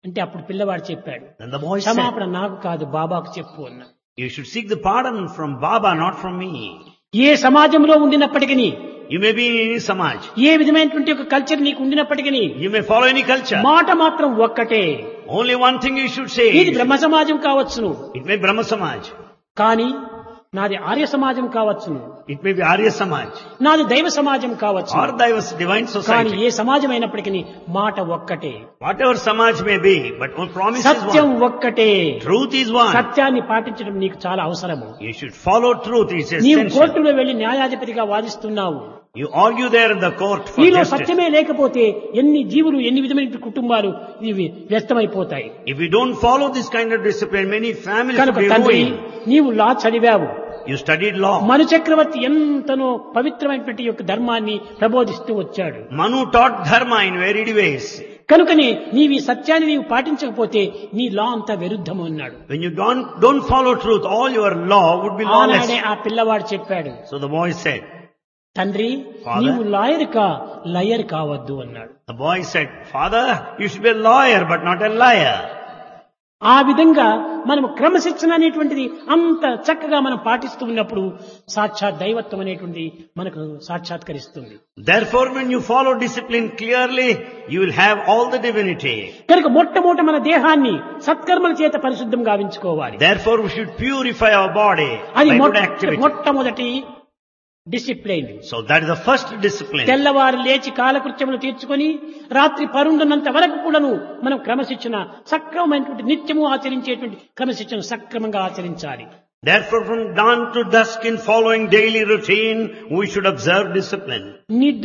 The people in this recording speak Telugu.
అంటే అప్పుడు పిల్లవాడు చెప్పాడు Then the boy said, క్షమాపణ నాకు కాదు బాబాకు చెప్పు అన్నా you should seek the pardon from Baba, not from me. ఏ సమాజంలో ఉండినప్పటికీ You may be in any samaj. ఏ విధమైనటువంటి ఒక కల్చర్ నీకు ఉండినప్పటికీ You may follow any culture. మాట మాత్రం ఒక్కటే Only one thing you should ఇది say. బ్రహ్మ సమాజం కావచ్చును It may be Brahma Samaj. కానీ నాది ఆర్య సమాజం కావచ్చును It may be Arya Samaj. నాది దైవ సమాజం కావచ్చు Or Divas Divine కానీ Society. ఏ సమాజం అయినప్పటికీ మాట ఒక్కటే Whatever Samaj may be, but one promise is Satyam one. ఒక్కటే Truth is one. సత్యాన్ని పాటించడం నీకు చాలా అవసరము You should follow truth. It's నీవు essential. కోర్టులో వెళ్లి న్యాయాధిపతిగా వాదిస్తున్నావు You argue there in the court for నీలో justice. సత్యమే లేకపోతే ఎన్ని జీవులు ఎన్ని విధమైన కుటుంబాలు ఇవి వ్యస్తమైపోతాయి If you don't follow this kind of discipline, many families will కనుక be తండ్రి ruined. నీవు లా చదివావు You studied law. మను చక్రవర్తి ఎంతనో పవిత్రమైనటువంటి యొక్క ధర్మాన్ని ప్రబోధిస్తూ వచ్చాడు Manu taught dharma in varied ways. కనుకనే నీవు ఈ సత్యాన్ని నీవు పాటించకపోతే నీ లా అంతా విరుద్ధము అన్నాడు When you don't, don't follow truth, all your law would be lawless. ఆనాడే ఆ పిల్లవాడు చెప్పాడు So the boy said, తండ్రి Father? నీవు లాయర్ కా లయర్ కావద్దు అన్నాడు the boy said, Father, you should be a lawyer but not a liar. ఆ విధంగా మనము క్రమశిక్షణ అనేటువంటిది అంత చక్కగా మనం పాటిస్తూ ఉన్నప్పుడు సాక్షాత్ దైవత్వం అనేటువంటిది మనకు సాక్షాత్కరిస్తుంది Therefore, when you follow discipline clearly, you will have all the divinity. కనుక మొట్టమొదట మన దేహాన్ని సత్కర్మల చేత పరిశుద్ధం గావించుకోవాలి Therefore, we should purify our body అది by good మొట్ట- activity. మొట్టమొదటి discipline So that is the first discipline. తెల్లవారు లేచి కాలకృత్యములు తీర్చుకొని రాత్రి పరుండున్నంత వరకు కూడాను మనం క్రమశిక్షణ సక్రమమైనటువంటి నిత్యము ఆచరించేటువంటి క్రమశిక్షణ సక్రమంగా ఆచరించాలి Therefore, from dawn to dusk in following daily routine, we should observe discipline. నిద్ర